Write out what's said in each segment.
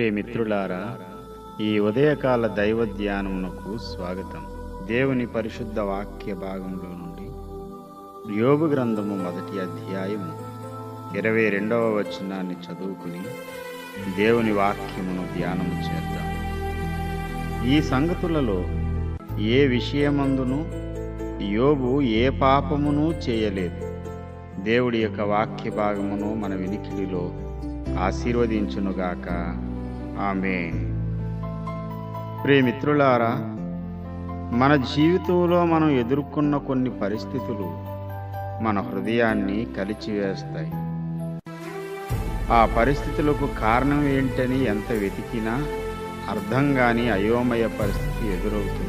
ప్రియమిత్రులారా ఈ ఉదయకాల దైవ ధ్యానమునకు స్వాగతం దేవుని పరిశుద్ధ వాక్య భాగంలో నుండి యోగు గ్రంథము మొదటి అధ్యాయము ఇరవై రెండవ వచనాన్ని చదువుకుని దేవుని వాక్యమును ధ్యానము చేద్దాం ఈ సంగతులలో ఏ విషయమందును యోబు ఏ పాపమును చేయలేదు దేవుడి యొక్క వాక్య భాగమును మన వినికిడిలో ఆశీర్వదించునుగాక ఆమె ప్రియమిత్రులారా మన జీవితంలో మనం ఎదుర్కొన్న కొన్ని పరిస్థితులు మన హృదయాన్ని కలిచివేస్తాయి ఆ పరిస్థితులకు కారణం ఏంటని ఎంత వెతికినా అర్థం కాని అయోమయ పరిస్థితి ఎదురవుతుంది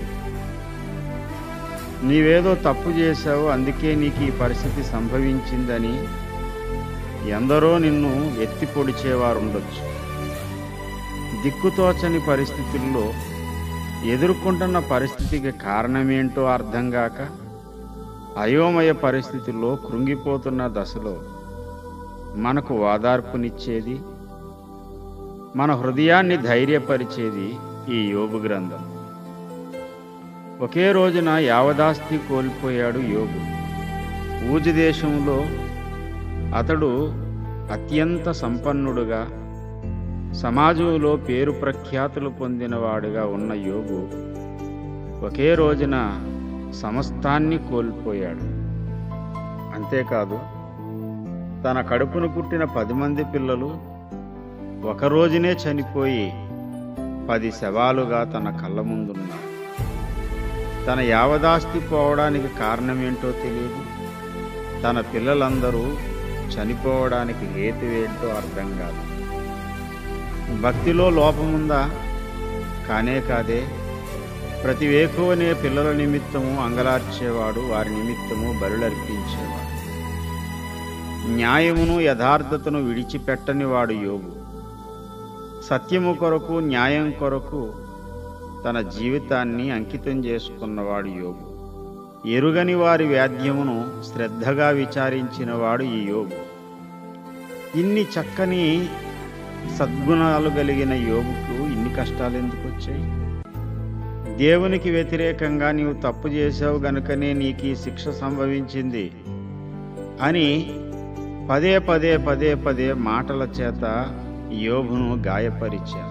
నీవేదో తప్పు చేశావు అందుకే నీకు ఈ పరిస్థితి సంభవించిందని ఎందరో నిన్ను ఎత్తి పొడిచేవారు ఉండొచ్చు దిక్కుతోచని పరిస్థితుల్లో ఎదుర్కొంటున్న పరిస్థితికి కారణమేంటో అర్థం కాక అయోమయ పరిస్థితుల్లో కృంగిపోతున్న దశలో మనకు ఓదార్పునిచ్చేది మన హృదయాన్ని ధైర్యపరిచేది ఈ యోగు గ్రంథం ఒకే రోజున యావదాస్తి కోల్పోయాడు యోగు ఊజు దేశంలో అతడు అత్యంత సంపన్నుడుగా సమాజంలో పేరు ప్రఖ్యాతులు పొందినవాడుగా ఉన్న యోగు ఒకే రోజున సమస్తాన్ని కోల్పోయాడు అంతేకాదు తన కడుపును పుట్టిన పది మంది పిల్లలు ఒక రోజునే చనిపోయి పది శవాలుగా తన కళ్ళ ముందున్నారు తన యావదాస్తి పోవడానికి కారణమేంటో తెలియదు తన పిల్లలందరూ చనిపోవడానికి హేతువేంటో అర్థం కాదు భక్తిలో లోపముందా కానే కాదే ప్రతి వేకువనే పిల్లల నిమిత్తము అంగలార్చేవాడు వారి నిమిత్తము బరులర్పించేవాడు న్యాయమును యథార్థతను విడిచిపెట్టని వాడు యోగు సత్యము కొరకు న్యాయం కొరకు తన జీవితాన్ని అంకితం చేసుకున్నవాడు యోగు ఎరుగని వారి వ్యాధ్యమును శ్రద్ధగా విచారించినవాడు ఈ యోగు ఇన్ని చక్కని సద్గుణాలు కలిగిన యోగుకు ఇన్ని కష్టాలు ఎందుకు వచ్చాయి దేవునికి వ్యతిరేకంగా నీవు తప్పు చేసావు గనుకనే నీకు ఈ శిక్ష సంభవించింది అని పదే పదే పదే పదే మాటల చేత యోబును గాయపరిచారు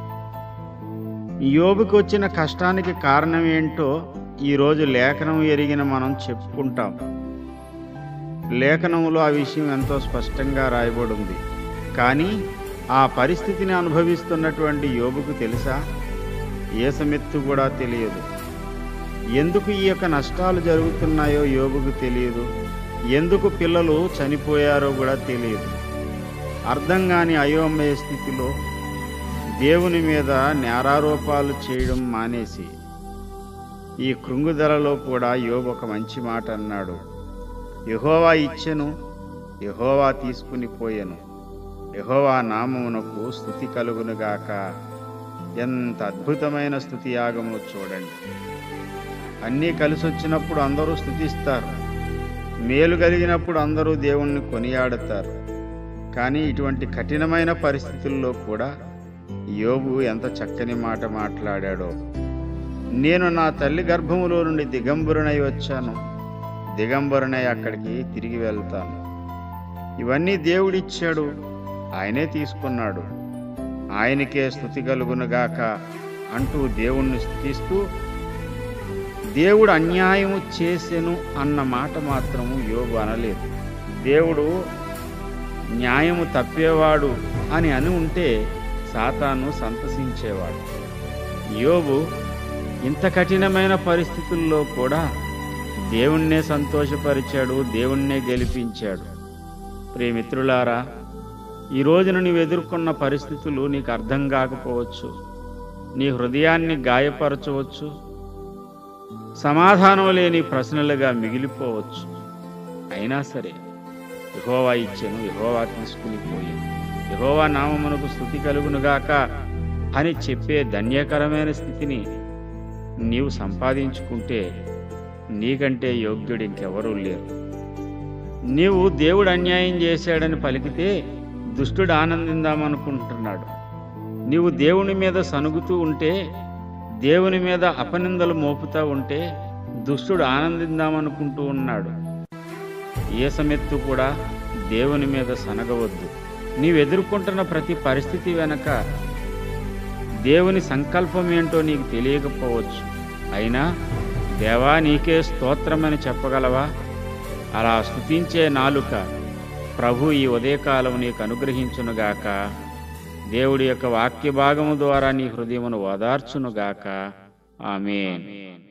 యోబుకి వచ్చిన కష్టానికి కారణం ఏంటో ఈరోజు లేఖనం ఎరిగిన మనం చెప్పుకుంటాం లేఖనంలో ఆ విషయం ఎంతో స్పష్టంగా రాయబడి ఉంది కానీ ఆ పరిస్థితిని అనుభవిస్తున్నటువంటి యోబుకు తెలుసా ఏసమెత్తు కూడా తెలియదు ఎందుకు ఈ యొక్క నష్టాలు జరుగుతున్నాయో యోబుకు తెలియదు ఎందుకు పిల్లలు చనిపోయారో కూడా తెలియదు అర్థం కాని అయోమయ స్థితిలో దేవుని మీద నేరారోపాలు చేయడం మానేసి ఈ కృంగుదలలో కూడా యోబు ఒక మంచి మాట అన్నాడు యహోవా ఇచ్చెను యహోవా తీసుకుని పోయెను యహోవా నామమునకు స్థుతి కలుగునుగాక ఎంత అద్భుతమైన స్థుతి యాగమును చూడండి అన్నీ కలిసి వచ్చినప్పుడు అందరూ స్థుతిస్తారు మేలు కలిగినప్పుడు అందరూ దేవుణ్ణి కొనియాడుతారు కానీ ఇటువంటి కఠినమైన పరిస్థితుల్లో కూడా యోబు ఎంత చక్కని మాట మాట్లాడాడో నేను నా తల్లి గర్భములో నుండి దిగంబరునై వచ్చాను దిగంబరునై అక్కడికి తిరిగి వెళ్తాను ఇవన్నీ దేవుడిచ్చాడు ఆయనే తీసుకున్నాడు ఆయనకే స్థుతి కలుగునుగాక అంటూ దేవుణ్ణి స్థుతిస్తూ దేవుడు అన్యాయము చేసెను అన్న మాట మాత్రము యోగు అనలేదు దేవుడు న్యాయము తప్పేవాడు అని అని ఉంటే సాతాను సంతసించేవాడు యోబు ఇంత కఠినమైన పరిస్థితుల్లో కూడా దేవుణ్ణే సంతోషపరిచాడు దేవుణ్ణే గెలిపించాడు ప్రియమిత్రులారా ఈ రోజున నీవు ఎదుర్కొన్న పరిస్థితులు నీకు అర్థం కాకపోవచ్చు నీ హృదయాన్ని గాయపరచవచ్చు సమాధానం లేని ప్రశ్నలుగా మిగిలిపోవచ్చు అయినా సరే యహోవా ఇచ్చాను యహోవా తీసుకుని పోయాను యహోవా నామమునకు స్థుతి కలుగునుగాక అని చెప్పే ధన్యకరమైన స్థితిని నీవు సంపాదించుకుంటే నీకంటే యోగ్యుడు ఇంకెవరూ లేరు నీవు దేవుడు అన్యాయం చేశాడని పలికితే దుష్టుడు ఆనందిందామనుకుంటున్నాడు నీవు దేవుని మీద సనుగుతూ ఉంటే దేవుని మీద అపనిందలు మోపుతా ఉంటే దుష్టుడు ఆనందిద్దామనుకుంటూ ఉన్నాడు ఏసమెత్తు కూడా దేవుని మీద సనగవద్దు నీవు ఎదుర్కొంటున్న ప్రతి పరిస్థితి వెనక దేవుని సంకల్పం ఏంటో నీకు తెలియకపోవచ్చు అయినా దేవా నీకే స్తోత్రమని చెప్పగలవా అలా స్తుతించే నాలుక ప్రభు ఈ ఉదయకాలం నీకు అనుగ్రహించునుగాక దేవుడి యొక్క వాక్య భాగము ద్వారా నీ హృదయమును ఓదార్చునుగాక ఆమెన్